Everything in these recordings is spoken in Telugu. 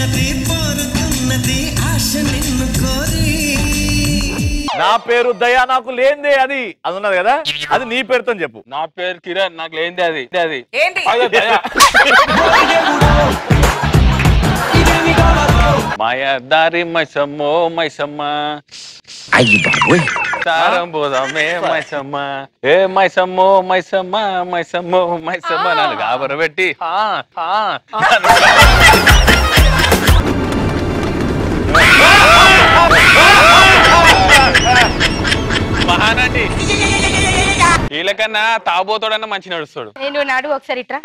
ఉన్నది పోరుతున్నది ఆశ నిన్ను కోరి నా పేరు దయా నాకు లేందే అది అది ఉన్నది కదా అది నీ పేరుతో చెప్పు నా పేరు కిరణ్ నాకు లేనిది అది ఇది అది ఏంటి అదే దయ. మాయా దారి మైసమ్మో మైసమ్మ అయ్యి బాబోయ్ తారం పోదామే మైసమ్మ ఏ మైసమ్మో మైసమ్మ మైసమ్మో మైసమ్మ నన్ను గాబరబెట్టి హా, హా, నన్ను మహానటి వీళ్ళకన్నా తాబోతోడన్నా మంచి నడుస్తాడు నేను నాడు ఒకసారి ఇట్రా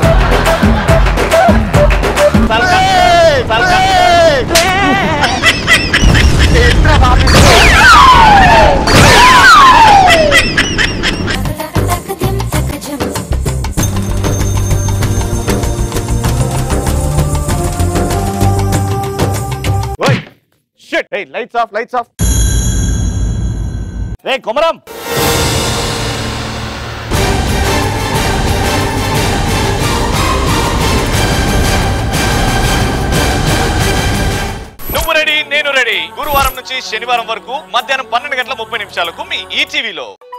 shit hey lights off lights off రే కొమరం నువ్వు రెడీ నేను రెడీ గురువారం నుంచి శనివారం వరకు మధ్యాహ్నం పన్నెండు గంటల ముప్పై నిమిషాలకు మీ ఈటీవీలో